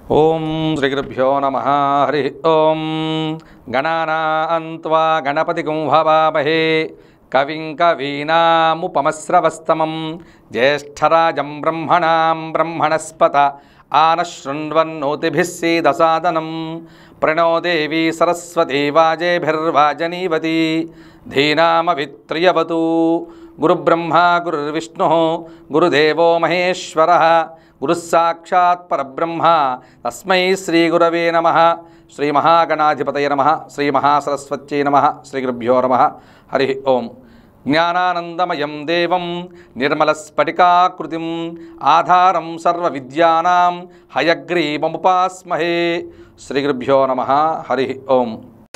ఓం శ్రీగురుభ్యో నమ హరి ఓం గణానాన్వా గణపతి కుంభవామహే కవిం కవీనాముపమస్రవస్తమం జ్యేష్ఠరాజం బ్రహ్మణాం బ్రహ్మణస్పత ఆనశృण्वन्नोतिभिः सीदसादनं प्रणो देवी सरस्वती वाजेभिर्वाजनीवती धीनामवित्रियवतु गुरुब्रह्मा गुरुर्विष्णुः गुरुदेवो महेश्वरः గురుः సాక్షాత్ పరబ్రహ్మ తస్మై శ్రీగురవే నమ శ్రీమహాగణాధిపతయ నమ శ్రీమహాసరస్వత్యై నమ శ్రీగురుభ్యో నమ హరి ఓం జ్ఞానానందమయం దేవం నిర్మలస్ఫటికాకృతిం ఆధారం సర్వవిద్యానాం హయగ్రీవముపాస్మహే శ్రీగురుభ్యో నమ హరి ఓం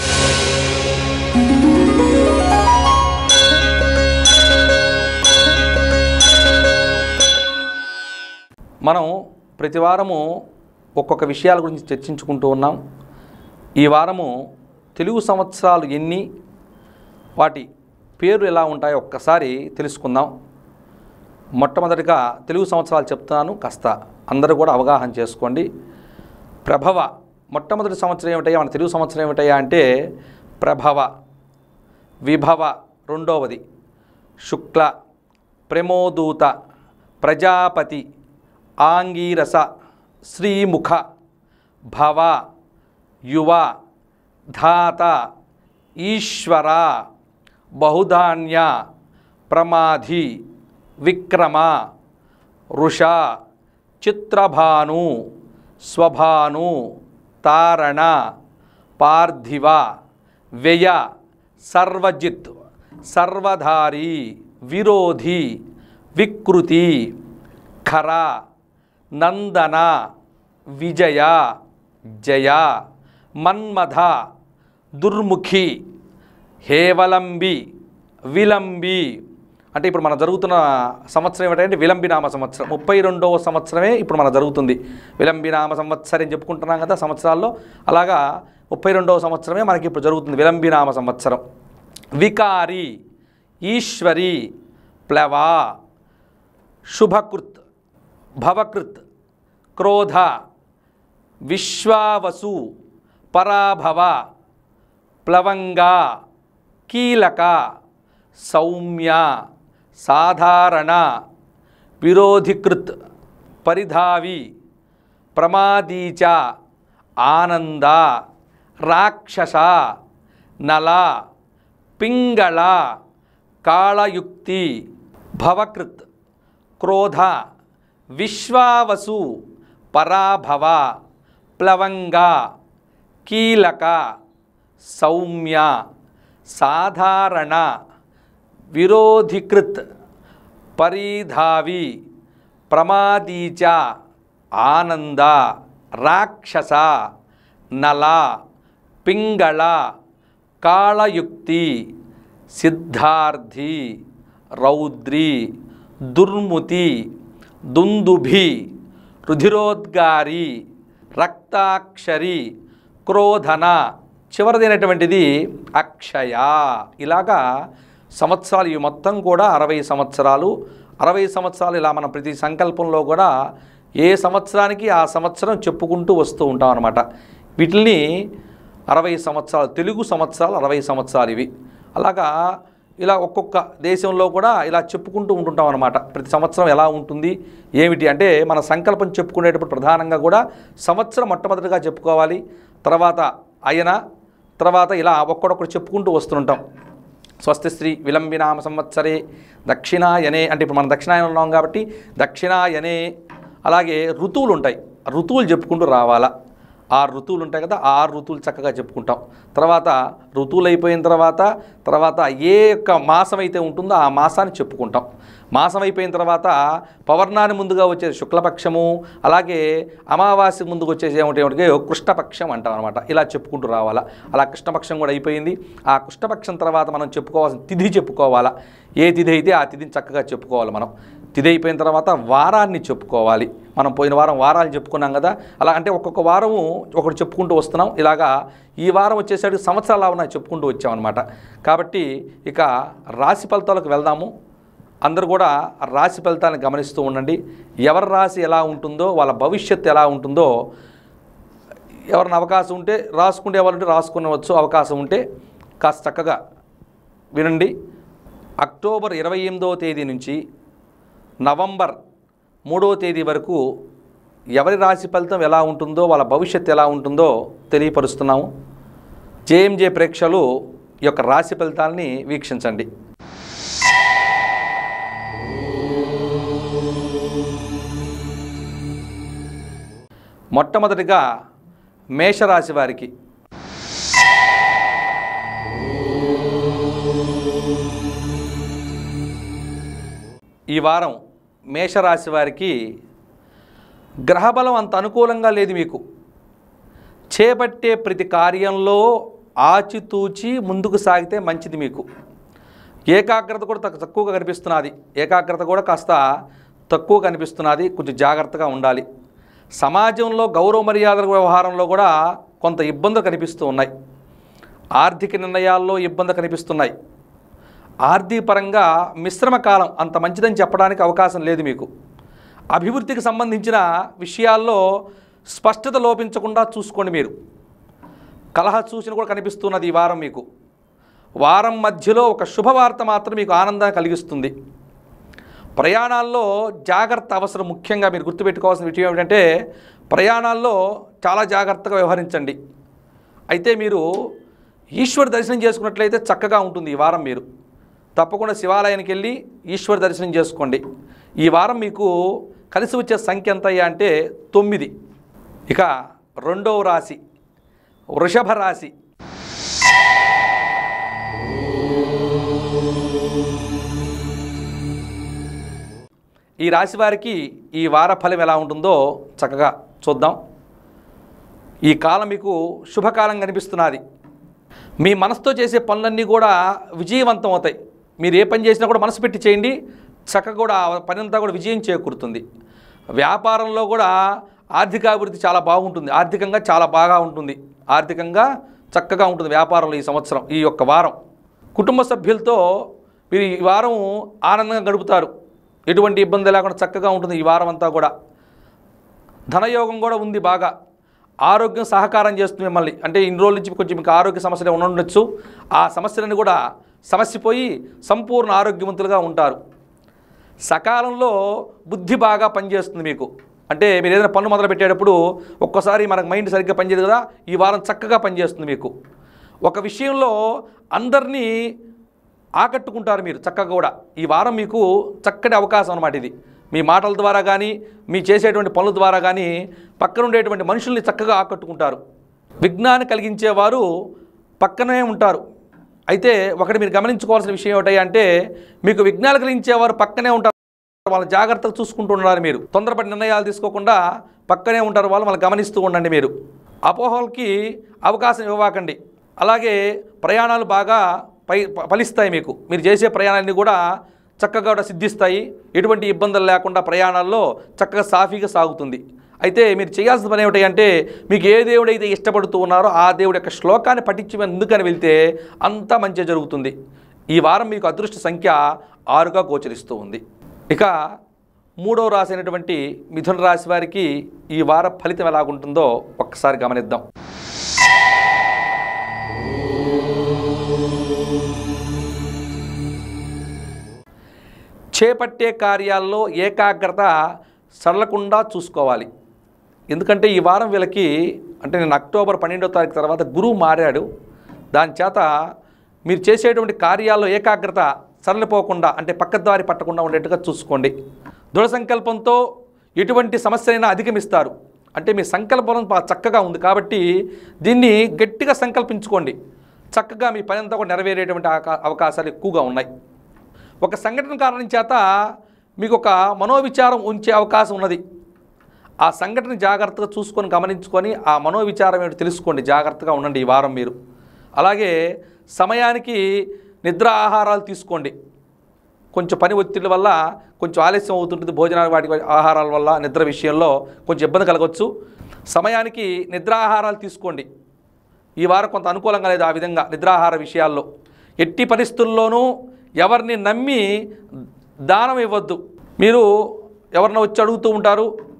మనం ప్రతి వారము ఒక్కొక్క విషయాల గురించి చర్చించుకుంటూ ఉన్నాం ఈ వారము తెలుగు సంవత్సరాలు ఎన్ని వాటి పేర్లు ఎలా ఉంటాయో ఒక్కసారి తెలుసుకుందాం మొట్టమొదటిగా తెలుగు సంవత్సరాలు చెప్తున్నాను కాస్త అందరూ కూడా అవగాహన చేసుకోండి ప్రభవ మొట్టమొదటి సంవత్సరం ఏమిటయ్యా మన తెలుగు సంవత్సరం ఏమిటయ్యా అంటే ప్రభవ విభవ రెండవది శుక్ల ప్రమోదూత ప్రజాపతి ఆంగీరస శ్రీముఖ భవ యువ ధాత ఈశ్వర బహుధాన్య ప్రమాధి విక్రమ వృష చిత్రభాను స్వభాను తారణ పార్థివ వ్యయ సర్వజిత్ సర్వధారి విరోధి వికృతి ఖర నందన విజయ జయ మన్మథ దుర్ముఖి హేవలంబి విలంబి అంటే ఇప్పుడు మన జరుగుతున్న సంవత్సరం ఏమిటంటే విలంబినామ సంవత్సరం ముప్పై రెండవ సంవత్సరమే ఇప్పుడు మన జరుగుతుంది విలంబినామ సంవత్సరం అని చెప్పుకుంటున్నాం కదా సంవత్సరాల్లో అలాగా ముప్పై రెండవ సంవత్సరమే మనకి ఇప్పుడు జరుగుతుంది విలంబినామ సంవత్సరం వికారి ఈశ్వరి ప్లవ శుభకృత్ భవకృత్ క్రోధ విశ్వావసు పరాభవ ప్లవంగ కీలక సౌమ్య సాధారణ విరోధికృత్ పరిధావి ప్రమాదీచ ఆనంద రాక్షస నల పింగళ కాళయుక్తి భవకృత్ క్రోధ విశ్వావసు పరాభవ ప్లవంగ కీలక సౌమ్య సాధారణ విరోధికృత్ పరిధావి ప్రమాదీచ ఆనంద రాక్షస నల పింగళ కాళయుక్తి సిద్ధార్థి రౌద్రి దుర్ముతి దుందుభి రుధిరోద్గారి రక్తాక్షరి క్రోధన చివరిదైనటువంటిది అక్షయ ఇలాగా సంవత్సరాలు ఇవి మొత్తం కూడా అరవై సంవత్సరాలు అరవై సంవత్సరాలు ఇలా మనం ప్రతి సంకల్పంలో కూడా ఏ సంవత్సరానికి ఆ సంవత్సరం చెప్పుకుంటూ వస్తూ ఉంటాం అనమాట వీటిని అరవై సంవత్సరాలు తెలుగు సంవత్సరాలు అరవై సంవత్సరాలు ఇవి అలాగా ఇలా ఒక్కొక్క దేశంలో కూడా ఇలా చెప్పుకుంటూ ఉంటుంటాం అనమాట ప్రతి సంవత్సరం ఎలా ఉంటుంది ఏమిటి అంటే మన సంకల్పం చెప్పుకునేటప్పుడు ప్రధానంగా కూడా సంవత్సరం మొట్టమొదటిగా చెప్పుకోవాలి తర్వాత అయన తర్వాత ఇలా ఒక్కడొక్కడు చెప్పుకుంటూ వస్తుంటాం స్వస్తి శ్రీ విలంబినామ సంవత్సరే దక్షిణాయనే అంటే ఇప్పుడు మనం దక్షిణాయనం ఉన్నాం కాబట్టి దక్షిణాయనే అలాగే ఋతువులు ఉంటాయి ఋతువులు చెప్పుకుంటూ రావాలా ఆరు ఋతువులు ఉంటాయి కదా ఆ ఆరు ఋతువులు చక్కగా చెప్పుకుంటాం తర్వాత ఋతువులు అయిపోయిన తర్వాత తర్వాత ఏ యొక్క మాసం అయితే ఉంటుందో ఆ మాసాన్ని చెప్పుకుంటాం మాసం అయిపోయిన తర్వాత పవర్ణాన్ని ముందుగా వచ్చే శుక్లపక్షము అలాగే అమావాస్య ముందుకు వచ్చేసి ఏమిటి ఏమిటి కృష్ణపక్షం అంటాం అనమాట ఇలా చెప్పుకుంటూ రావాలా అలా కృష్ణపక్షం కూడా అయిపోయింది ఆ కృష్ణపక్షం తర్వాత మనం చెప్పుకోవాల్సిన తిథి చెప్పుకోవాలా ఏ తిథి అయితే ఆ తిథిని చక్కగా చెప్పుకోవాలి మనం తిథి అయిపోయిన తర్వాత వారాన్ని చెప్పుకోవాలి మనం పోయిన వారం వారాలు చెప్పుకున్నాం కదా అలా అంటే ఒక్కొక్క వారము ఒకటి చెప్పుకుంటూ వస్తున్నాం ఇలాగా ఈ వారం వచ్చేసరికి సంవత్సరాలు ఉన్నాయి చెప్పుకుంటూ వచ్చామన్నమాట కాబట్టి ఇక రాశి ఫలితాలకు వెళ్దాము అందరూ కూడా ఆ రాశి ఫలితాలను గమనిస్తూ ఉండండి ఎవరి రాశి ఎలా ఉంటుందో వాళ్ళ భవిష్యత్తు ఎలా ఉంటుందో ఎవరైనా అవకాశం ఉంటే రాసుకునే వాళ్ళంటే రాసుకునవచ్చు అవకాశం ఉంటే కాస్త చక్కగా వినండి అక్టోబర్ ఇరవై ఎనిమిదవ తేదీ నుంచి నవంబర్ మూడవ తేదీ వరకు ఎవరి రాశి ఫలితం ఎలా ఉంటుందో వాళ్ళ భవిష్యత్తు ఎలా ఉంటుందో తెలియపరుస్తున్నాము జేఎంజే ప్రేక్షలు ఈ యొక్క రాశి ఫలితాలని వీక్షించండి మొట్టమొదటిగా మేషరాశి వారికి ఈ వారం మేషరాశి వారికి గ్రహబలం అంత అనుకూలంగా లేదు మీకు చేపట్టే ప్రతి కార్యంలో ఆచితూచి ముందుకు సాగితే మంచిది మీకు ఏకాగ్రత కూడా తక్కు- తక్కువగా కనిపిస్తున్నది ఏకాగ్రత కూడా కాస్త తక్కువ కనిపిస్తున్నది కొంచెం జాగ్రత్తగా ఉండాలి సమాజంలో గౌరవ మర్యాదల వ్యవహారంలో కూడా కొంత ఇబ్బందులు కనిపిస్తూ ఉన్నాయి ఆర్థిక నిర్ణయాల్లో ఇబ్బందులు కనిపిస్తున్నాయి ఆర్థిక పరంగా మిశ్రమ కాలం అంత మంచిదని చెప్పడానికి అవకాశం లేదు మీకు అభివృద్ధికి సంబంధించిన విషయాల్లో స్పష్టత లోపించకుండా చూసుకోండి మీరు కలహ సూచన కూడా కనిపిస్తున్నది ఈ వారం మీకు వారం మధ్యలో ఒక శుభవార్త మాత్రం మీకు ఆనందాన్ని కలిగిస్తుంది ప్రయాణాల్లో జాగ్రత్త అవసరం ముఖ్యంగా మీరు గుర్తుపెట్టుకోవాల్సిన విషయం ఏమిటంటే ప్రయాణాల్లో చాలా జాగ్రత్తగా వ్యవహరించండి అయితే మీరు ఈశ్వర దర్శనం చేసుకున్నట్లయితే చక్కగా ఉంటుంది ఈ వారం మీరు తప్పకుండా శివాలయానికి వెళ్ళి ఈశ్వర దర్శనం చేసుకోండి ఈ వారం మీకు కలిసి వచ్చే సంఖ్య ఎంత అయ్యా అంటే తొమ్మిది ఇక రెండవ రాశి వృషభ రాశి ఈ రాశి వారికి ఈ వార ఫలం ఎలా ఉంటుందో చక్కగా చూద్దాం ఈ కాలం మీకు శుభకాలం కనిపిస్తున్నది మీ మనసుతో చేసే పనులన్నీ కూడా విజయవంతం అవుతాయి మీరు ఏ పని చేసినా కూడా మనసు పెట్టి చేయండి చక్కగా కూడా ఆ పని అంతా కూడా విజయం చేకూరుతుంది వ్యాపారంలో కూడా ఆర్థికాభివృద్ధి చాలా బాగుంటుంది ఆర్థికంగా చాలా బాగా ఉంటుంది ఆర్థికంగా చక్కగా ఉంటుంది వ్యాపారంలో ఈ సంవత్సరం ఈ యొక్క వారం కుటుంబ సభ్యులతో మీరు ఈ వారం ఆనందంగా గడుపుతారు ఎటువంటి ఇబ్బంది లేకుండా చక్కగా ఉంటుంది ఈ వారం అంతా కూడా ధనయోగం కూడా ఉంది బాగా ఆరోగ్యం సహకారం చేస్తుంది మిమ్మల్ని అంటే ఇన్ని రోజుల నుంచి కొంచెం మీకు ఆరోగ్య సమస్యలు ఉండొచ్చు ఆ సమస్యలన్నీ కూడా సమస్యపోయి సంపూర్ణ ఆరోగ్యవంతులుగా ఉంటారు సకాలంలో బుద్ధి బాగా పనిచేస్తుంది మీకు అంటే మీరు ఏదైనా పనులు మొదలు పెట్టేటప్పుడు ఒక్కసారి మనకు మైండ్ సరిగ్గా పనిచేయదు కదా ఈ వారం చక్కగా పనిచేస్తుంది మీకు ఒక విషయంలో అందరినీ ఆకట్టుకుంటారు మీరు చక్కగా కూడా ఈ వారం మీకు చక్కటి అవకాశం అన్నమాట ఇది మీ మాటల ద్వారా కానీ మీ చేసేటువంటి పనుల ద్వారా కానీ పక్కన ఉండేటువంటి మనుషుల్ని చక్కగా ఆకట్టుకుంటారు విఘ్నాన్ని కలిగించేవారు పక్కనే ఉంటారు అయితే ఒకటి మీరు గమనించుకోవాల్సిన విషయం ఏమిటి అంటే మీకు విఘ్నాలు కలిగించేవారు పక్కనే ఉంటారు వాళ్ళ జాగ్రత్తగా చూసుకుంటూ ఉండాలి మీరు తొందరపడి నిర్ణయాలు తీసుకోకుండా పక్కనే ఉంటారు వాళ్ళు వాళ్ళని గమనిస్తూ ఉండండి మీరు అపోహలకి అవకాశం ఇవ్వకండి అలాగే ప్రయాణాలు బాగా పై ప- ఫలిస్తాయి మీకు మీరు చేసే ప్రయాణాలన్నీ కూడా చక్కగా కూడా సిద్ధిస్తాయి ఎటువంటి ఇబ్బందులు లేకుండా ప్రయాణాల్లో చక్కగా సాఫీగా సాగుతుంది అయితే మీరు చేయాల్సిన పని ఏమిటి అంటే మీకు ఏ దేవుడైతే ఇష్టపడుతూ ఉన్నారో ఆ దేవుడి యొక్క శ్లోకాన్ని పఠించి ముందుకని వెళ్తే అంతా మంచిగా జరుగుతుంది ఈ వారం మీకు అదృష్ట సంఖ్య ఆరుగా గోచరిస్తూ ఉంది ఇక మూడవ రాశి అయినటువంటి మిథున రాశి వారికి ఈ వార ఫలితం ఎలాగుంటుందో ఒక్కసారి గమనిద్దాం చేపట్టే కార్యాల్లో ఏకాగ్రత సడలకుండా చూసుకోవాలి ఎందుకంటే ఈ వారం వీళ్ళకి అంటే నేను అక్టోబర్ పన్నెండో తారీఖు తర్వాత గురువు మారాడు దాని చేత మీరు చేసేటువంటి కార్యాల్లో ఏకాగ్రత సరళిపోకుండా అంటే పక్కదారి పట్టకుండా ఉండేట్టుగా చూసుకోండి దృఢ సంకల్పంతో ఎటువంటి సమస్యనైనా అధిగమిస్తారు అంటే మీ సంకల్పం బాగా చక్కగా ఉంది కాబట్టి దీన్ని గట్టిగా సంకల్పించుకోండి చక్కగా మీ పని అంతా కూడా నెరవేరేటువంటి ఆకా- అవకాశాలు ఎక్కువగా ఉన్నాయి ఒక సంఘటన కారణం చేత మీకు ఒక మనోవిచారం ఉంచే అవకాశం ఉన్నది ఆ సంఘటన జాగ్రత్తగా చూసుకొని గమనించుకొని ఆ మనోవిచారం ఏంటో తెలుసుకోండి జాగ్రత్తగా ఉండండి ఈ వారం మీరు అలాగే సమయానికి నిద్ర ఆహారాలు తీసుకోండి కొంచెం పని ఒత్తిడి వల్ల కొంచెం ఆలస్యం అవుతుంటుంది భోజనాలు వాటి ఆహారాల వల్ల నిద్ర విషయంలో కొంచెం ఇబ్బంది కలగవచ్చు సమయానికి నిద్ర ఆహారాలు తీసుకోండి ఈ వారం కొంత అనుకూలంగా లేదు ఆ విధంగా నిద్రాహార విషయాల్లో ఎట్టి పరిస్థితుల్లోనూ ఎవరిని నమ్మి దానం ఇవ్వద్దు మీరు ఎవరిని వచ్చి అడుగుతూ ఉంటారు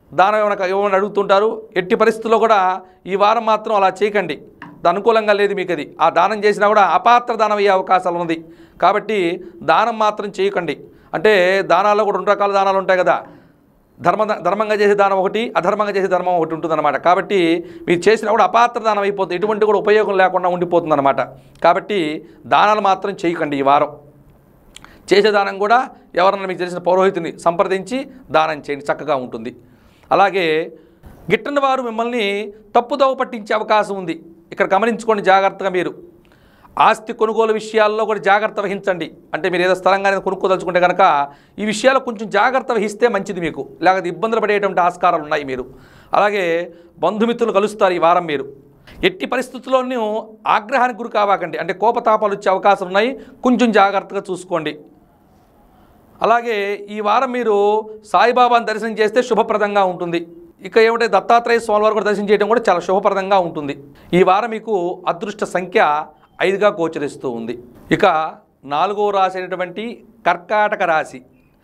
దానం ఏమైనా ఇవ్వమని అడుగుతుంటారు ఎట్టి పరిస్థితుల్లో కూడా ఈ వారం మాత్రం అలా చేయకండి అది అనుకూలంగా లేదు మీకు అది ఆ దానం చేసినా కూడా అపాత్ర దానం అయ్యే అవకాశాలు ఉంది కాబట్టి దానం మాత్రం చేయకండి అంటే దానాల్లో కూడా రెండు రకాల దానాలు ఉంటాయి కదా ధర్మ ధర్మంగా చేసే దానం ఒకటి అధర్మంగా చేసే ధర్మం ఒకటి ఉంటుందన్నమాట కాబట్టి మీరు చేసినా కూడా అపాత్ర దానం అయిపోతుంది ఎటువంటి కూడా ఉపయోగం లేకుండా ఉండిపోతుందన్నమాట కాబట్టి దానాలు మాత్రం చేయకండి ఈ వారం చేసే దానం కూడా ఎవరన్నా మీకు తెలిసిన పౌరోహితుని సంప్రదించి దానం చేయండి చక్కగా ఉంటుంది అలాగే గిట్టని వారు మిమ్మల్ని తప్పుదోవ పట్టించే అవకాశం ఉంది ఇక్కడ గమనించుకోండి జాగ్రత్తగా మీరు ఆస్తి కొనుగోలు విషయాల్లో కూడా జాగ్రత్త వహించండి అంటే మీరు ఏదో స్థలంగా కొనుక్కోదలుచుకుంటే కనుక ఈ విషయాల్లో కొంచెం జాగ్రత్త వహిస్తే మంచిది మీకు లేకపోతే ఇబ్బందులు పడేటువంటి ఆస్కారాలు ఉన్నాయి మీరు అలాగే బంధుమిత్రులు కలుస్తారు ఈ వారం మీరు ఎట్టి పరిస్థితుల్లోనూ ఆగ్రహానికి గురి కావాకండి అంటే కోపతాపాలు వచ్చే అవకాశం ఉన్నాయి కొంచెం జాగ్రత్తగా చూసుకోండి అలాగే ఈ వారం మీరు సాయిబాబాను దర్శనం చేస్తే శుభప్రదంగా ఉంటుంది ఇక ఏమిటంటే దత్తాత్రేయ స్వామి వారు కూడా దర్శనం చేయడం కూడా చాలా శుభప్రదంగా ఉంటుంది ఈ వారం మీకు అదృష్ట సంఖ్య ఐదుగా గోచరిస్తూ ఉంది ఇక నాలుగో రాశి అయినటువంటి కర్కాటక రాశి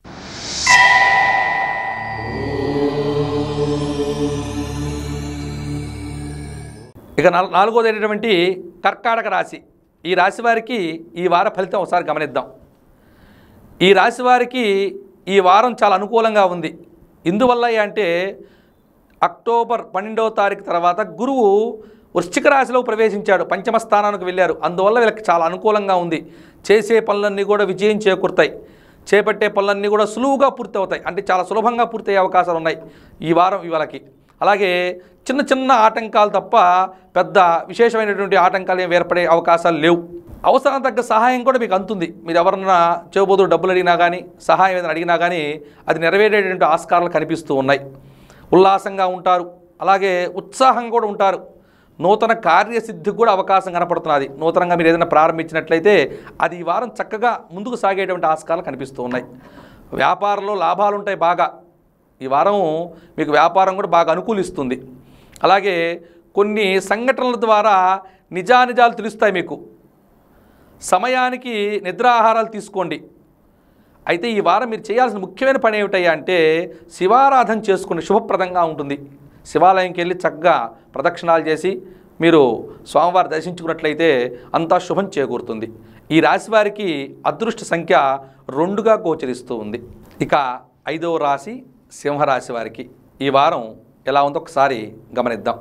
ఇక నాల్- నాలుగోది అయినటువంటి కర్కాటక రాశి ఈ రాశి వారికి ఈ వార ఫలితం ఒకసారి గమనిద్దాం ఈ రాశి వారికి ఈ వారం చాలా అనుకూలంగా ఉంది ఇందువల్ల అంటే అక్టోబర్ పన్నెండవ తారీఖు తర్వాత గురువు వృశ్చిక రాశిలో ప్రవేశించాడు పంచమ స్థానానికి వెళ్ళారు అందువల్ల వీళ్ళకి చాలా అనుకూలంగా ఉంది చేసే పనులన్నీ కూడా విజయం చేకూరుతాయి చేపట్టే పనులన్నీ కూడా సులువుగా పూర్తి అవుతాయి అంటే చాలా సులభంగా పూర్తయ్యే అవకాశాలు ఉన్నాయి ఈ వారం ఇవాళకి అలాగే చిన్న చిన్న ఆటంకాలు తప్ప పెద్ద విశేషమైనటువంటి ఆటంకాలు ఏమి ఏర్పడే అవకాశాలు లేవు అవసరం తగ్గ సహాయం కూడా మీకు అందుతుంది మీరు ఎవరన్నా చెబుబోదు డబ్బులు అడిగినా కానీ సహాయం ఏదైనా అడిగినా కానీ అది నెరవేరేటువంటి ఆస్కారాలు కనిపిస్తూ ఉన్నాయి ఉల్లాసంగా ఉంటారు అలాగే ఉత్సాహం కూడా ఉంటారు నూతన కార్యసిద్ధికి కూడా అవకాశం కనపడుతున్నది నూతనంగా మీరు ఏదైనా ప్రారంభించినట్లయితే అది ఈ వారం చక్కగా ముందుకు సాగేటువంటి ఆస్కారాలు కనిపిస్తూ ఉన్నాయి వ్యాపారంలో లాభాలు ఉంటాయి బాగా ఈ వారం మీకు వ్యాపారం కూడా బాగా అనుకూలిస్తుంది అలాగే కొన్ని సంఘటనల ద్వారా నిజానిజాలు తెలుస్తాయి మీకు సమయానికి నిద్రాహారాలు తీసుకోండి అయితే ఈ వారం మీరు చేయాల్సిన ముఖ్యమైన పని ఏమిటయ్యా అంటే శివారాధన చేసుకుని శుభప్రదంగా ఉంటుంది శివాలయంకి వెళ్ళి చక్కగా ప్రదక్షిణాలు చేసి మీరు స్వామివారి దర్శించుకున్నట్లయితే అంతా శుభం చేకూరుతుంది ఈ రాశి వారికి అదృష్ట సంఖ్య రెండుగా గోచరిస్తూ ఉంది ఇక ఐదవ రాశి సింహరాశి వారికి ఈ వారం ఎలా ఉందో ఒకసారి గమనిద్దాం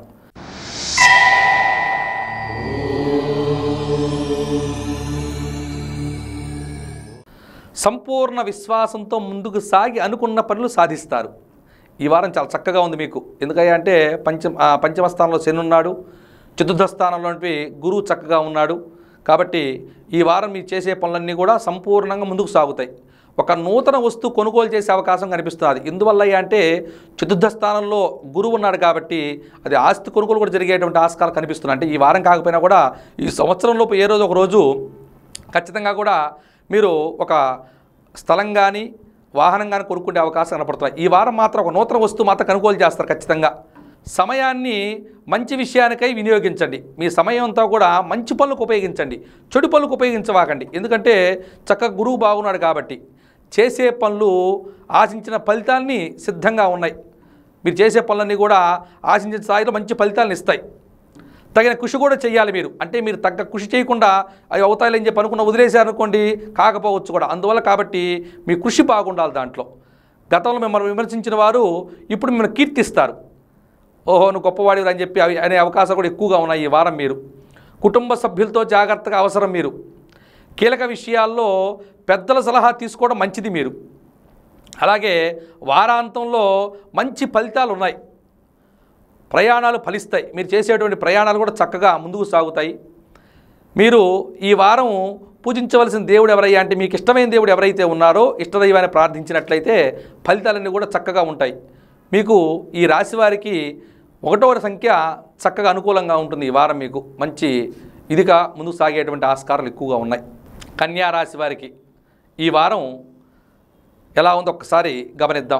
సంపూర్ణ విశ్వాసంతో ముందుకు సాగి అనుకున్న పనులు సాధిస్తారు ఈ వారం చాలా చక్కగా ఉంది మీకు ఎందుకయ్యా అంటే పంచమ ఆ, పంచమ స్థానంలో శని ఉన్నాడు చతుర్థ స్థానంలోని గురువు చక్కగా ఉన్నాడు కాబట్టి ఈ వారం మీరు చేసే పనులన్నీ కూడా సంపూర్ణంగా ముందుకు సాగుతాయి ఒక నూతన వస్తువు కొనుగోలు చేసే అవకాశం కనిపిస్తుంది ఎందువల్ల అయ్యా అంటే చతుర్థ స్థానంలో గురువు ఉన్నాడు కాబట్టి అది ఆస్తి కొనుగోలు కూడా జరిగేటువంటి ఆస్కారం కనిపిస్తుంది అంటే ఈ వారం కాకపోయినా కూడా ఈ సంవత్సరంలోపు ఏ రోజు ఒక రోజు ఖచ్చితంగా కూడా మీరు ఒక స్థలం కానీ వాహనం కానీ కొనుక్కునే అవకాశం కనపడుతుంది ఈ వారం మాత్రం ఒక నూతన వస్తువు మాత్రం కొనుగోలు చేస్తారు ఖచ్చితంగా సమయాన్ని మంచి విషయానికై వినియోగించండి మీ సమయం అంతా కూడా మంచి పనులకు ఉపయోగించండి చెడు పనులకు ఉపయోగించవాకండి ఎందుకంటే చక్కగా గురువు బాగున్నాడు కాబట్టి చేసే పనులు ఆశించిన ఫలితాన్ని సిద్ధంగా ఉన్నాయి మీరు చేసే పనులన్నీ కూడా ఆశించిన స్థాయిలో మంచి ఫలితాలను ఇస్తాయి తగిన కృషి కూడా చేయాలి మీరు అంటే మీరు తగ్గ కృషి చేయకుండా అవి అవుతాయిలని చెప్పి అనుకున్న వదిలేశారనుకోండి కాకపోవచ్చు కూడా అందువల్ల కాబట్టి మీ కృషి బాగుండాలి దాంట్లో గతంలో మిమ్మల్ని విమర్శించిన వారు ఇప్పుడు మిమ్మల్ని కీర్తిస్తారు ఓహో నువ్వు గొప్పవాడివి అని చెప్పి అవి అనే అవకాశాలు కూడా ఎక్కువగా ఉన్నాయి ఈ వారం మీరు కుటుంబ సభ్యులతో జాగ్రత్తగా అవసరం మీరు కీలక విషయాల్లో పెద్దల సలహా తీసుకోవడం మంచిది మీరు అలాగే వారాంతంలో మంచి ఫలితాలు ఉన్నాయి ప్రయాణాలు ఫలిస్తాయి మీరు చేసేటువంటి ప్రయాణాలు కూడా చక్కగా ముందుకు సాగుతాయి మీరు ఈ వారం పూజించవలసిన దేవుడు ఎవరయ్యా అంటే మీకు ఇష్టమైన దేవుడు ఎవరైతే ఉన్నారో ఇష్టదైవాన్ని ప్రార్థించినట్లయితే ఫలితాలన్నీ కూడా చక్కగా ఉంటాయి మీకు ఈ రాశి వారికి ఒకటవ సంఖ్య చక్కగా అనుకూలంగా ఉంటుంది ఈ వారం మీకు మంచి ఇదిగా ముందుకు సాగేటువంటి ఆస్కారాలు ఎక్కువగా ఉన్నాయి కన్యా రాశి వారికి ఈ వారం ఎలా ఉందో ఒక్కసారి గమనిద్దాం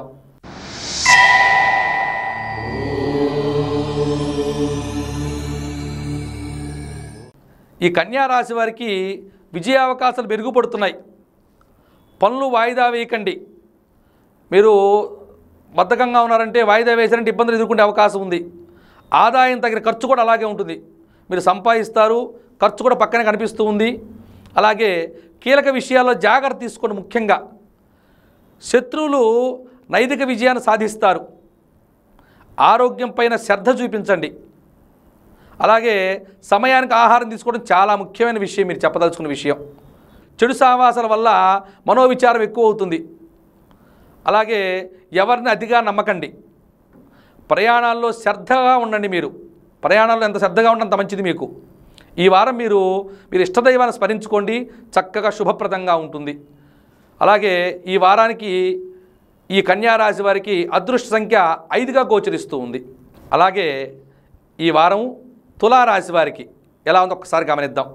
ఈ కన్యా రాశి వారికి విజయ అవకాశాలు మెరుగుపడుతున్నాయి పనులు వాయిదా వేయకండి మీరు బద్ధకంగా ఉన్నారంటే వాయిదా వేసారంటే ఇబ్బందులు ఎదుర్కొనే అవకాశం ఉంది ఆదాయం తగిన ఖర్చు కూడా అలాగే ఉంటుంది మీరు సంపాదిస్తారు ఖర్చు కూడా పక్కనే కనిపిస్తూ ఉంది అలాగే కీలక విషయాల్లో జాగ్రత్త తీసుకోండి ముఖ్యంగా శత్రువులు నైతిక విజయాన్ని సాధిస్తారు ఆరోగ్యం పైన శ్రద్ధ చూపించండి అలాగే సమయానికి ఆహారం తీసుకోవడం చాలా ముఖ్యమైన విషయం మీరు చెప్పదలుచుకున్న విషయం చెడు సావాసాల వల్ల మనోవిచారం ఎక్కువ అవుతుంది అలాగే ఎవరిని అతిగా నమ్మకండి ప్రయాణాల్లో శ్రద్ధగా ఉండండి మీరు ప్రయాణాల్లో ఎంత శ్రద్ధగా ఉంటే అంత మంచిది మీకు ఈ వారం మీరు మీరు ఇష్టదైవాన్ని స్మరించుకోండి చక్కగా శుభప్రదంగా ఉంటుంది అలాగే ఈ వారానికి ఈ కన్యారాశి వారికి అదృష్ట సంఖ్య ఐదుగా గోచరిస్తూ ఉంది అలాగే ఈ వారం తులారాశి వారికి ఎలా ఉందో ఒకసారి గమనిద్దాం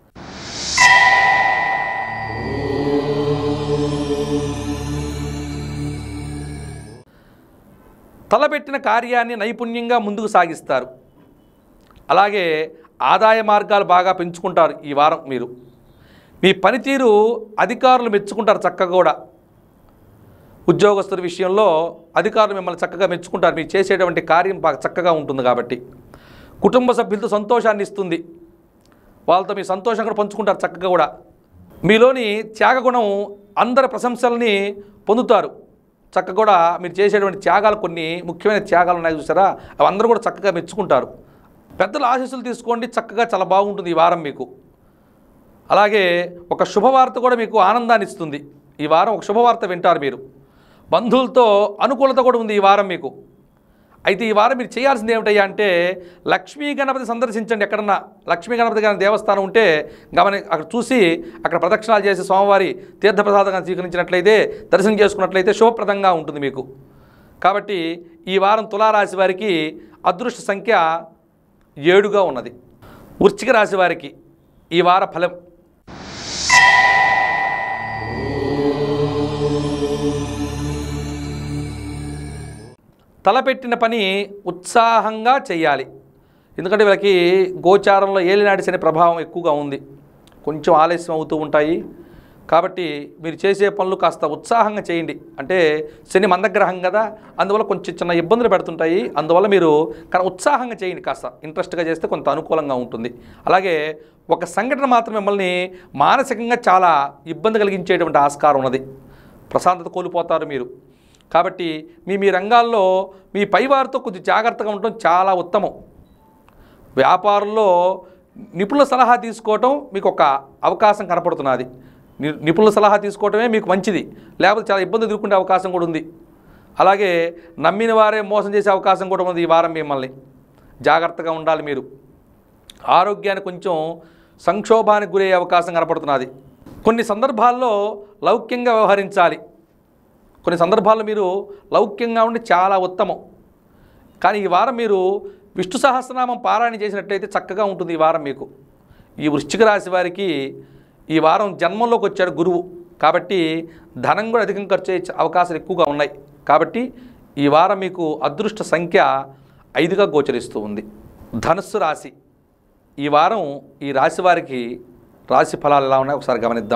తలపెట్టిన కార్యాన్ని నైపుణ్యంగా ముందుకు సాగిస్తారు అలాగే ఆదాయ మార్గాలు బాగా పెంచుకుంటారు ఈ వారం మీరు మీ పనితీరు అధికారులు మెచ్చుకుంటారు చక్కగా కూడా ఉద్యోగస్తుల విషయంలో అధికారులు మిమ్మల్ని చక్కగా మెచ్చుకుంటారు మీరు చేసేటువంటి కార్యం బాగా చక్కగా ఉంటుంది కాబట్టి కుటుంబ సభ్యులతో సంతోషాన్ని ఇస్తుంది వాళ్ళతో మీ సంతోషం కూడా పంచుకుంటారు చక్కగా కూడా మీలోని త్యాగగుణం అందరి ప్రశంసల్ని పొందుతారు చక్కగా కూడా మీరు చేసేటువంటి త్యాగాలు కొన్ని ముఖ్యమైన త్యాగాలు ఉన్నాయి చూసారా అవి అందరూ కూడా చక్కగా మెచ్చుకుంటారు పెద్దల ఆశీస్సులు తీసుకోండి చక్కగా చాలా బాగుంటుంది ఈ వారం మీకు అలాగే ఒక శుభవార్త కూడా మీకు ఆనందాన్ని ఇస్తుంది ఈ వారం ఒక శుభవార్త వింటారు మీరు బంధువులతో అనుకూలత కూడా ఉంది ఈ వారం మీకు అయితే ఈ వారం మీరు చేయాల్సింది ఏమిటయ్యా అంటే లక్ష్మీ గణపతి సందర్శించండి ఎక్కడన్నా లక్ష్మీ గణపతి గారి దేవస్థానం ఉంటే గమని అక్కడ చూసి అక్కడ ప్రదక్షిణాలు చేసి స్వామివారి తీర్థప్రసాదంగా స్వీకరించినట్లయితే దర్శనం చేసుకున్నట్లయితే శుభప్రదంగా ఉంటుంది మీకు కాబట్టి ఈ వారం తులారాశి వారికి అదృష్ట సంఖ్య ఏడుగా ఉన్నది వృశ్చిక రాశి వారికి ఈ వార ఫలం తలపెట్టిన పని ఉత్సాహంగా చేయాలి ఎందుకంటే వీళ్ళకి గోచారంలో ఏలినాటి శని ప్రభావం ఎక్కువగా ఉంది కొంచెం ఆలస్యం అవుతూ ఉంటాయి కాబట్టి మీరు చేసే పనులు కాస్త ఉత్సాహంగా చేయండి అంటే శని మందగ్రహం కదా అందువల్ల కొంచెం చిన్న ఇబ్బందులు పెడుతుంటాయి అందువల్ల మీరు కానీ ఉత్సాహంగా చేయండి కాస్త ఇంట్రెస్ట్గా చేస్తే కొంత అనుకూలంగా ఉంటుంది అలాగే ఒక సంఘటన మాత్రం మిమ్మల్ని మానసికంగా చాలా ఇబ్బంది కలిగించేటువంటి ఆస్కారం ఉన్నది ప్రశాంతత కోల్పోతారు మీరు కాబట్టి మీ మీ రంగాల్లో మీ పైవారితో కొద్ది జాగ్రత్తగా ఉండటం చాలా ఉత్తమం వ్యాపారంలో నిపుణుల సలహా తీసుకోవటం మీకు ఒక అవకాశం కనపడుతున్నది ని- నిపుణుల సలహా తీసుకోవటమే మీకు మంచిది లేకపోతే చాలా ఇబ్బంది ఎదుర్కొనే అవకాశం కూడా ఉంది అలాగే నమ్మిన వారే మోసం చేసే అవకాశం కూడా ఉంది ఈ వారం మిమ్మల్ని జాగ్రత్తగా ఉండాలి మీరు ఆరోగ్యాన్ని కొంచెం సంక్షోభానికి గురయ్యే అవకాశం కనపడుతున్నది కొన్ని సందర్భాల్లో లౌక్యంగా వ్యవహరించాలి కొన్ని సందర్భాల్లో మీరు లౌక్యంగా ఉండి చాలా ఉత్తమం కానీ ఈ వారం మీరు విష్ణు సహస్రనామం పారాయణ చేసినట్లయితే చక్కగా ఉంటుంది ఈ వారం మీకు ఈ వృశ్చిక రాశి వారికి ఈ వారం జన్మంలోకి వచ్చాడు గురువు కాబట్టి ధనం కూడా అధికంగా ఖర్చు అయ్యే అవకాశాలు ఎక్కువగా ఉన్నాయి కాబట్టి ఈ వారం మీకు అదృష్ట సంఖ్య ఐదుగా గోచరిస్తూ ఉంది ధనుస్సు రాశి ఈ వారం ఈ రాశి వారికి రాశి ఫలాలు ఎలా ఉన్నాయో ఒకసారి గమనిద్దాం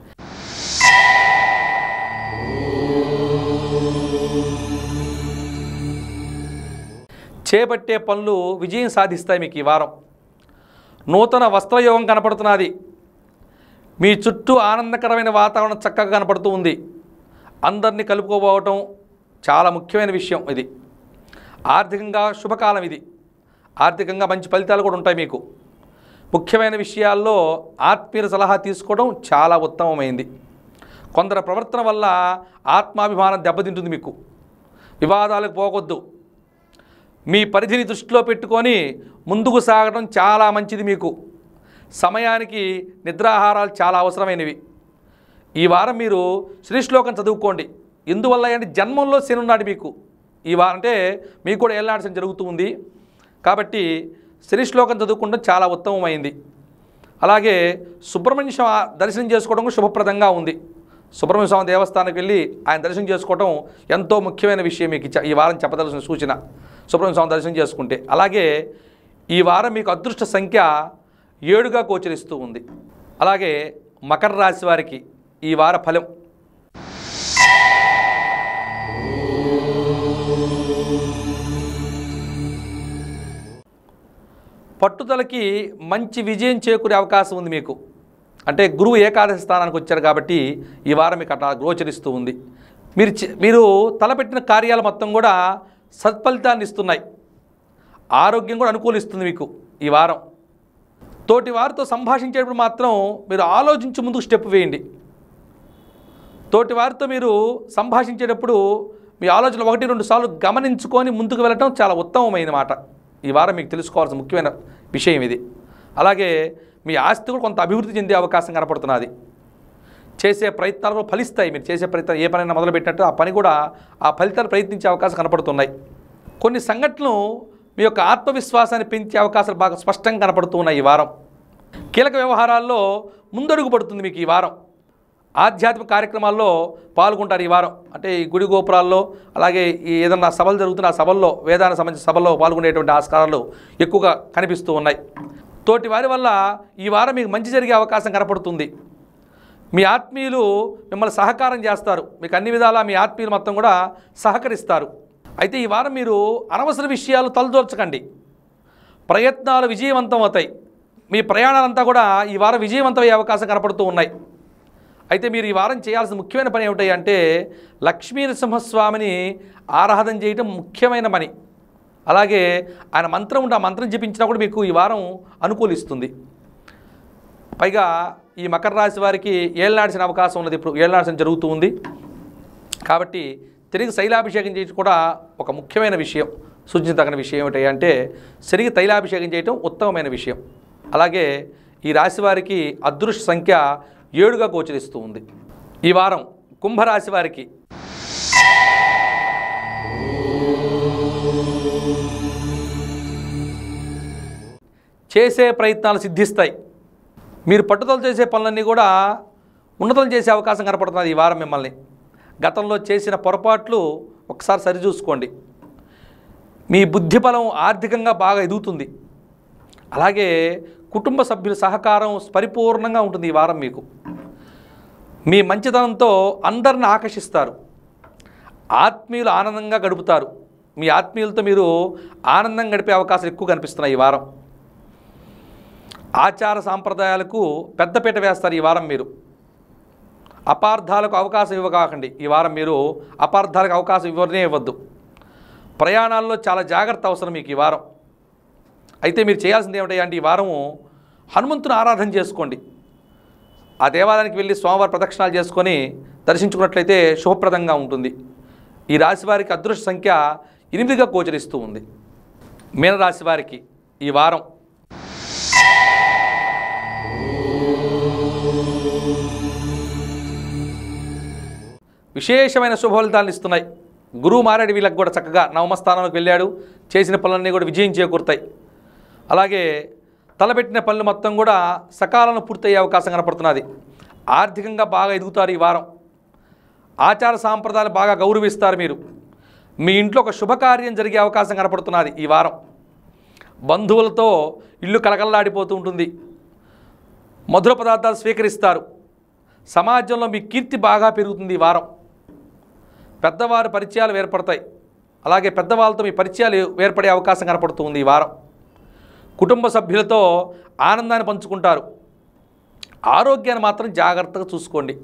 చేపట్టే పనులు విజయం సాధిస్తాయి మీకు ఈ వారం నూతన వస్త్రయోగం కనపడుతున్నది మీ చుట్టూ ఆనందకరమైన వాతావరణం చక్కగా కనపడుతూ ఉంది అందరినీ కలుపుకోబోవటం చాలా ముఖ్యమైన విషయం ఇది ఆర్థికంగా శుభకాలం ఇది ఆర్థికంగా మంచి ఫలితాలు కూడా ఉంటాయి మీకు ముఖ్యమైన విషయాల్లో ఆత్మీయ సలహా తీసుకోవడం చాలా ఉత్తమమైంది కొందరు ప్రవర్తన వల్ల ఆత్మాభిమానం దెబ్బతింటుంది మీకు వివాదాలకు పోకొద్దు మీ పరిధిని దృష్టిలో పెట్టుకొని ముందుకు సాగడం చాలా మంచిది మీకు సమయానికి నిద్రాహారాలు చాలా అవసరమైనవి ఈ వారం మీరు శ్రీశ్లోకం చదువుకోండి ఎందువల్ల అంటే జన్మంలో శని ఉన్నాడు మీకు ఈ వారం అంటే మీకు కూడా ఏళ్ళనాడు శని జరుగుతూ ఉంది కాబట్టి శ్రీశ్లోకం చదువుకోవడం చాలా ఉత్తమమైంది అలాగే సుబ్రహ్మణ్య స్వామి దర్శనం చేసుకోవడం కూడా శుభప్రదంగా ఉంది సుబ్రహ్మణ్య స్వామి దేవస్థానానికి వెళ్ళి ఆయన దర్శనం చేసుకోవడం ఎంతో ముఖ్యమైన విషయం మీకు ఇచ్చ- ఈ వారం చెప్పదలసిన సూచన సుబ్రహ్మణ్య స్వామి దర్శనం చేసుకుంటే అలాగే ఈ వారం మీకు అదృష్ట సంఖ్య ఏడుగా గోచరిస్తూ ఉంది అలాగే మకర రాశి వారికి ఈ వార ఫలం పట్టుదలకి మంచి విజయం చేకూరే అవకాశం ఉంది మీకు అంటే గురువు ఏకాదశి స్థానానికి వచ్చారు కాబట్టి ఈ వారం మీకు అట్లా గోచరిస్తూ ఉంది మీరు చే- మీరు తలపెట్టిన కార్యాలు మొత్తం కూడా సత్ఫలితాన్ని ఇస్తున్నాయి ఆరోగ్యం కూడా అనుకూలిస్తుంది మీకు ఈ వారం తోటి వారితో సంభాషించేటప్పుడు మాత్రం మీరు ఆలోచించి ముందుకు స్టెప్ వేయండి తోటి వారితో మీరు సంభాషించేటప్పుడు మీ ఆలోచనలు ఒకటి రెండు సార్లు గమనించుకొని ముందుకు వెళ్ళటం చాలా ఉత్తమమైన మాట ఈ వారం మీకు తెలుసుకోవాల్సిన ముఖ్యమైన విషయం ఇది అలాగే మీ ఆస్తి కూడా కొంత అభివృద్ధి చెందే అవకాశం కనపడుతున్నది చేసే ప్రయత్నాలు కూడా ఫలిస్తాయి మీరు చేసే ప్రయత్నం ఏ పనైనా మొదలుపెట్టినట్టు ఆ పని కూడా ఆ ఫలితాలు ప్రయత్నించే అవకాశం కనపడుతున్నాయి కొన్ని సంఘటనలు మీ యొక్క ఆత్మవిశ్వాసాన్ని పెంచే అవకాశాలు బాగా స్పష్టంగా కనపడుతూ ఉన్నాయి ఈ వారం కీలక వ్యవహారాల్లో ముందడుగు పడుతుంది మీకు ఈ వారం ఆధ్యాత్మిక కార్యక్రమాల్లో పాల్గొంటారు ఈ వారం అంటే ఈ గుడి గోపురాల్లో అలాగే ఈ ఏదన్నా సభలు జరుగుతున్న ఆ సభల్లో వేదానికి సంబంధించిన సభల్లో పాల్గొనేటువంటి ఆస్కారాలు ఎక్కువగా కనిపిస్తూ ఉన్నాయి తోటి వారి వల్ల ఈ వారం మీకు మంచి జరిగే అవకాశం కనపడుతుంది మీ ఆత్మీయులు మిమ్మల్ని సహకారం చేస్తారు మీకు అన్ని విధాలా మీ ఆత్మీయులు మొత్తం కూడా సహకరిస్తారు అయితే ఈ వారం మీరు అనవసర విషయాలు తలదోర్చకండి ప్రయత్నాలు విజయవంతం అవుతాయి మీ ప్రయాణాలంతా కూడా ఈ వారం విజయవంతమయ్యే అవకాశం కనపడుతూ ఉన్నాయి అయితే మీరు ఈ వారం చేయాల్సిన ముఖ్యమైన పని ఏమిటి అంటే లక్ష్మీ నరసింహస్వామిని ఆరాధన చేయటం ముఖ్యమైన పని అలాగే ఆయన మంత్రం ఉంటే ఆ మంత్రం జపించినా కూడా మీకు ఈ వారం అనుకూలిస్తుంది పైగా ఈ మకర రాశి వారికి ఏళ్ళనాడిసిన అవకాశం ఉన్నది ఇప్పుడు ఏళ్ళనాడిసిన జరుగుతూ ఉంది కాబట్టి తిరిగి శైలాభిషేకం చేయడం కూడా ఒక ముఖ్యమైన విషయం సూచించదగిన విషయం ఏమిటి అంటే తిరిగి తైలాభిషేకం చేయటం ఉత్తమమైన విషయం అలాగే ఈ రాశి వారికి అదృష్ట సంఖ్య ఏడుగా గోచరిస్తూ ఉంది ఈ వారం కుంభరాశి వారికి చేసే ప్రయత్నాలు సిద్ధిస్తాయి మీరు పట్టుదల చేసే పనులన్నీ కూడా ఉన్నతం చేసే అవకాశం కనపడుతున్నది ఈ వారం మిమ్మల్ని గతంలో చేసిన పొరపాట్లు ఒకసారి సరిచూసుకోండి మీ బుద్ధి బలం ఆర్థికంగా బాగా ఎదుగుతుంది అలాగే కుటుంబ సభ్యుల సహకారం పరిపూర్ణంగా ఉంటుంది ఈ వారం మీకు మీ మంచితనంతో అందరిని ఆకర్షిస్తారు ఆత్మీయులు ఆనందంగా గడుపుతారు మీ ఆత్మీయులతో మీరు ఆనందం గడిపే అవకాశాలు ఎక్కువ కనిపిస్తున్నాయి ఈ వారం ఆచార సాంప్రదాయాలకు పెద్దపీట వేస్తారు ఈ వారం మీరు అపార్థాలకు అవకాశం ఇవ్వకాకండి ఈ వారం మీరు అపార్థాలకు అవకాశం ఇవ్వనే ఇవ్వద్దు ప్రయాణాల్లో చాలా జాగ్రత్త అవసరం మీకు ఈ వారం అయితే మీరు చేయాల్సింది ఏమిటి అంటే ఈ వారము హనుమంతుని ఆరాధన చేసుకోండి ఆ దేవాలయానికి వెళ్ళి స్వామివారి ప్రదక్షిణాలు చేసుకొని దర్శించుకున్నట్లయితే శుభప్రదంగా ఉంటుంది ఈ రాశి వారికి అదృష్ట సంఖ్య ఎనిమిదిగా గోచరిస్తూ ఉంది మీనరాశి వారికి ఈ వారం విశేషమైన శుభ ఫలితాలను ఇస్తున్నాయి గురువు మారాడు వీళ్ళకి కూడా చక్కగా నవమస్థానంలోకి వెళ్ళాడు చేసిన పనులన్నీ కూడా విజయం చేకూరుతాయి అలాగే తలపెట్టిన పనులు మొత్తం కూడా సకాలంలో పూర్తయ్యే అవకాశం కనపడుతున్నది ఆర్థికంగా బాగా ఎదుగుతారు ఈ వారం ఆచార సాంప్రదాయాలు బాగా గౌరవిస్తారు మీరు మీ ఇంట్లో ఒక శుభకార్యం జరిగే అవకాశం కనపడుతున్నది ఈ వారం బంధువులతో ఇల్లు కలకల్లాడిపోతూ ఉంటుంది మధుర పదార్థాలు స్వీకరిస్తారు సమాజంలో మీ కీర్తి బాగా పెరుగుతుంది ఈ వారం పెద్దవారి పరిచయాలు ఏర్పడతాయి అలాగే పెద్దవాళ్ళతో మీ పరిచయాలు ఏర్పడే అవకాశం కనపడుతుంది ఈ వారం కుటుంబ సభ్యులతో ఆనందాన్ని పంచుకుంటారు ఆరోగ్యాన్ని మాత్రం జాగ్రత్తగా చూసుకోండి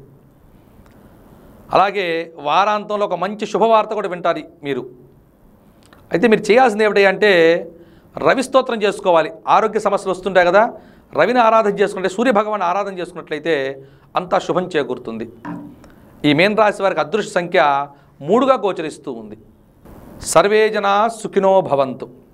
అలాగే వారాంతంలో ఒక మంచి శుభవార్త కూడా వింటారు మీరు అయితే మీరు చేయాల్సింది ఏమిటి అంటే రవి స్తోత్రం చేసుకోవాలి ఆరోగ్య సమస్యలు వస్తుంటాయి కదా రవిని ఆరాధన చేసుకుంటే సూర్య భగవాన్ ఆరాధన చేసుకున్నట్లయితే అంతా శుభం చేకూరుతుంది ఈ మేన్ రాశి వారికి అదృష్ట సంఖ్య మూడుగా గోచరిస్తూ ఉంది సర్వే జనా సుఖినో భవంతు